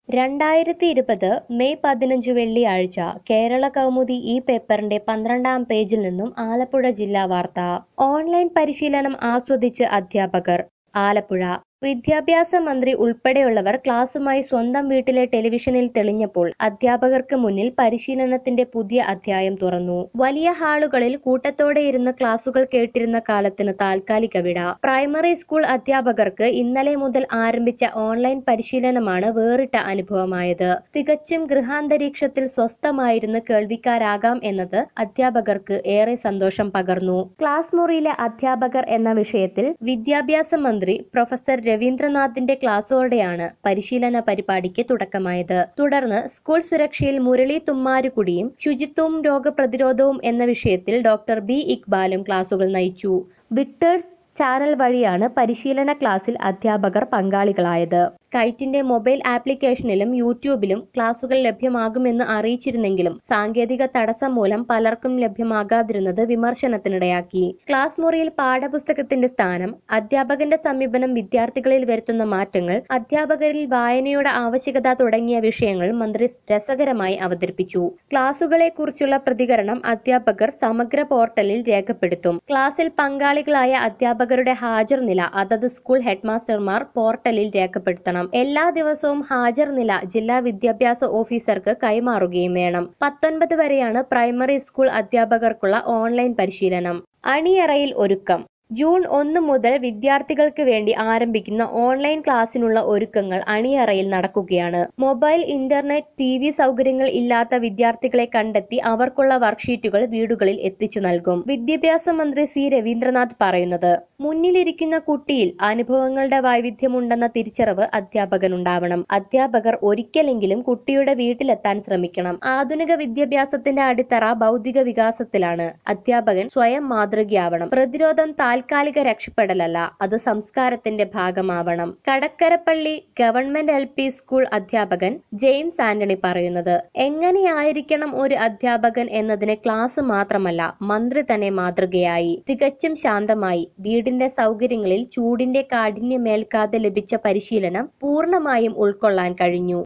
രണ്ടായിരത്തി ഇരുപത് മെയ് പതിനഞ്ച് വെള്ളിയാഴ്ച കേരള കൗമുദി ഈ പേപ്പറിന്റെ പന്ത്രണ്ടാം പേജിൽ നിന്നും ആലപ്പുഴ ജില്ലാ വാർത്ത ഓൺലൈൻ പരിശീലനം ആസ്വദിച്ച് അധ്യാപകർ ആലപ്പുഴ വിദ്യാഭ്യാസ മന്ത്രി ഉൾപ്പെടെയുള്ളവർ ക്ലാസുമായി സ്വന്തം വീട്ടിലെ ടെലിവിഷനിൽ തെളിഞ്ഞപ്പോൾ അധ്യാപകർക്ക് മുന്നിൽ പരിശീലനത്തിന്റെ പുതിയ അധ്യായം തുറന്നു വലിയ ഹാളുകളിൽ കൂട്ടത്തോടെ ഇരുന്ന് ക്ലാസുകൾ കേട്ടിരുന്ന കാലത്തിന് താൽക്കാലിക വിട പ്രൈമറി സ്കൂൾ അധ്യാപകർക്ക് ഇന്നലെ മുതൽ ആരംഭിച്ച ഓൺലൈൻ പരിശീലനമാണ് വേറിട്ട അനുഭവമായത് തികച്ചും ഗൃഹാന്തരീക്ഷത്തിൽ സ്വസ്ഥമായിരുന്ന് കേൾവിക്കാരാകാം എന്നത് അധ്യാപകർക്ക് ഏറെ സന്തോഷം പകർന്നു ക്ലാസ് മുറിയിലെ അധ്യാപകർ എന്ന വിഷയത്തിൽ വിദ്യാഭ്യാസ മന്ത്രി പ്രൊഫസർ രവീന്ദ്രനാഥിന്റെ ക്ലാസ്സോടെയാണ് പരിശീലന പരിപാടിക്ക് തുടക്കമായത് തുടർന്ന് സ്കൂൾ സുരക്ഷയിൽ മുരളി തുമ്മാരുകുടിയും ശുചിത്വവും രോഗപ്രതിരോധവും എന്ന വിഷയത്തിൽ ഡോക്ടർ ബി ഇക്ബാലും ക്ലാസുകൾ നയിച്ചു വിക്ടേഴ്സ് ചാനൽ വഴിയാണ് പരിശീലന ക്ലാസ്സിൽ അധ്യാപകർ പങ്കാളികളായത് കൈറ്റിന്റെ മൊബൈൽ ആപ്ലിക്കേഷനിലും യൂട്യൂബിലും ക്ലാസുകൾ ലഭ്യമാകുമെന്ന് അറിയിച്ചിരുന്നെങ്കിലും സാങ്കേതിക തടസ്സം മൂലം പലർക്കും ലഭ്യമാകാതിരുന്നത് വിമർശനത്തിനിടയാക്കി ക്ലാസ് മുറിയിൽ പാഠപുസ്തകത്തിന്റെ സ്ഥാനം അധ്യാപകന്റെ സമീപനം വിദ്യാർത്ഥികളിൽ വരുത്തുന്ന മാറ്റങ്ങൾ അധ്യാപകരിൽ വായനയുടെ ആവശ്യകത തുടങ്ങിയ വിഷയങ്ങൾ മന്ത്രി രസകരമായി അവതരിപ്പിച്ചു ക്ലാസുകളെ കുറിച്ചുള്ള പ്രതികരണം അധ്യാപകർ സമഗ്ര പോർട്ടലിൽ രേഖപ്പെടുത്തും ക്ലാസ്സിൽ പങ്കാളികളായ അധ്യാപകരുടെ ഹാജർ നില അതത് സ്കൂൾ ഹെഡ്മാസ്റ്റർമാർ പോർട്ടലിൽ രേഖപ്പെടുത്തണം എല്ലാ ദിവസവും ഹാജർ നില ജില്ലാ വിദ്യാഭ്യാസ ഓഫീസർക്ക് കൈമാറുകയും വേണം പത്തൊൻപത് വരെയാണ് പ്രൈമറി സ്കൂൾ അധ്യാപകർക്കുള്ള ഓൺലൈൻ പരിശീലനം അണിയറയിൽ ഒരുക്കം ജൂൺ ഒന്ന് മുതൽ വിദ്യാർത്ഥികൾക്ക് വേണ്ടി ആരംഭിക്കുന്ന ഓൺലൈൻ ക്ലാസ്സിനുള്ള ഒരുക്കങ്ങൾ അണിയറയിൽ നടക്കുകയാണ് മൊബൈൽ ഇന്റർനെറ്റ് ടി വി സൗകര്യങ്ങൾ ഇല്ലാത്ത വിദ്യാർത്ഥികളെ കണ്ടെത്തി അവർക്കുള്ള വർക്ക്ഷീറ്റുകൾ വീടുകളിൽ എത്തിച്ചു നൽകും വിദ്യാഭ്യാസ മന്ത്രി സി രവീന്ദ്രനാഥ് പറയുന്നത് മുന്നിലിരിക്കുന്ന കുട്ടിയിൽ അനുഭവങ്ങളുടെ വൈവിധ്യമുണ്ടെന്ന തിരിച്ചറിവ് അധ്യാപകനുണ്ടാവണം അധ്യാപകർ ഒരിക്കലെങ്കിലും കുട്ടിയുടെ വീട്ടിലെത്താൻ ശ്രമിക്കണം ആധുനിക വിദ്യാഭ്യാസത്തിന്റെ അടിത്തറ ഭൗതിക വികാസത്തിലാണ് അധ്യാപകൻ സ്വയം മാതൃകയാവണം പ്രതിരോധം താൽക്കാലിക രക്ഷപ്പെടലല്ല അത് സംസ്കാരത്തിന്റെ ഭാഗമാവണം Kadakkarappally government L P school അധ്യാപകൻ ജെയിംസ് ആന്റണി പറയുന്നത് എങ്ങനെയായിരിക്കണം ഒരു അധ്യാപകൻ എന്നതിന് ക്ലാസ് മാത്രമല്ല മന്ത്രി തന്നെ മാതൃകയായി തികച്ചും ശാന്തമായി വീടിന്റെ സൗകര്യങ്ങളിൽ ചൂടിന്റെ കാഠിന്യമേൽക്കാതെ ലഭിച്ച പരിശീലനം പൂർണ്ണമായും ഉൾക്കൊള്ളാൻ കഴിഞ്ഞു